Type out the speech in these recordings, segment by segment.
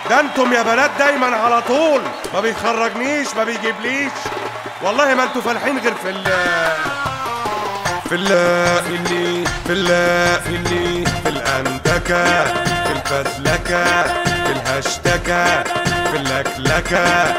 ده انتم يا بنات دايما على طول ما بيخرجنيش ما بيجيبليش والله ما انتوا فالحين غير في ال في ال في ال في ال في ال في الأندكة في الفزلكة في الهشتكة في اللكلكة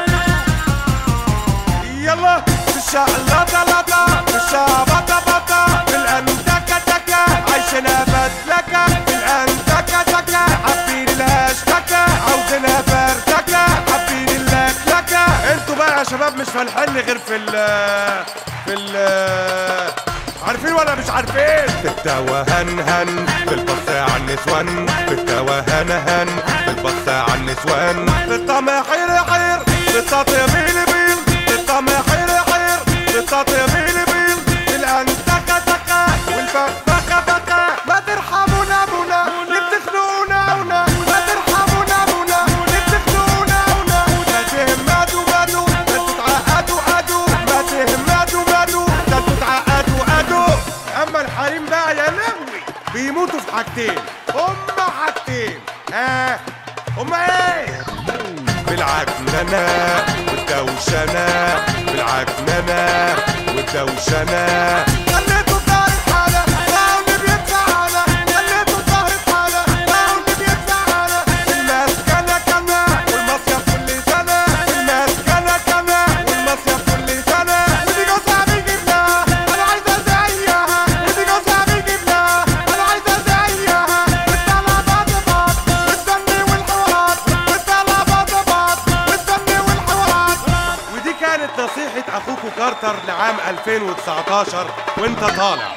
يلا في الشقلطة لطة في الشعبطة بطة في الأندكة تكة عايشينها فزلكة في الأندكة تكة حابين الهشتكة عاوزينها فردكة حابين اللكلكة انتوا بقى يا شباب مش فالحين غير في ال في ال عارفين ولا مش عارفين في التوهن هن في البص على النسوان في التوهن هن في البص على النسوان في الطمع حير حير في التطيب بيل بيل في الطمع حير حير في التطيب بيل بيل في الانتكة تكة والفخفخة فخة ما ترحمونا بونا اللي بتخنقونا ونا ما ترحمونا بونا اللي بتخنقونا ونا ما تهمدوا بدوا ده انتوا تعقدوا قدوا ما تهمدوا بدوا ده انتوا تعقدوا قدوا اما الحريم بقى يا لهوي بيموتوا في حاجتين هما حاجتين ها هما ايه بالعكننة والدوشنة بالعكننة والدوشنة خليتوا ظهر حالة راعوا اللي بيدفعنا خليتوا ظهر حالة راعوا اللي بيدفعنا المسكنة كنا والمصيف كل سنة المسكنة كنا والمصيف كل سنة ودي جوزها بيجيب لها أنا عايزة زيها ودي جوزها بيجيب لها أنا عايزة زيها والطلع بعض بعض والدم والحوارات والطلع بعض بعض والدم والحوارات ودي كانت نصيحة أخوكوا كارتر لعام 2019 وأنت طالع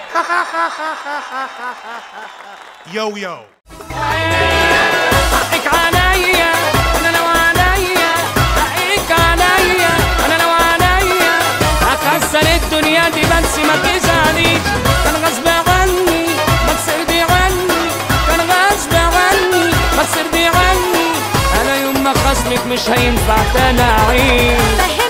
يو يو حقك عليا انا لو عليا حقك عليا انا لو عليا هكسر الدنيا دي بس ما تزعليش كان غصب عني ما تسردي عني كان غصب عني ما تسردي عني انا يوم ما خصمك مش هينفع تاني اعيش فهم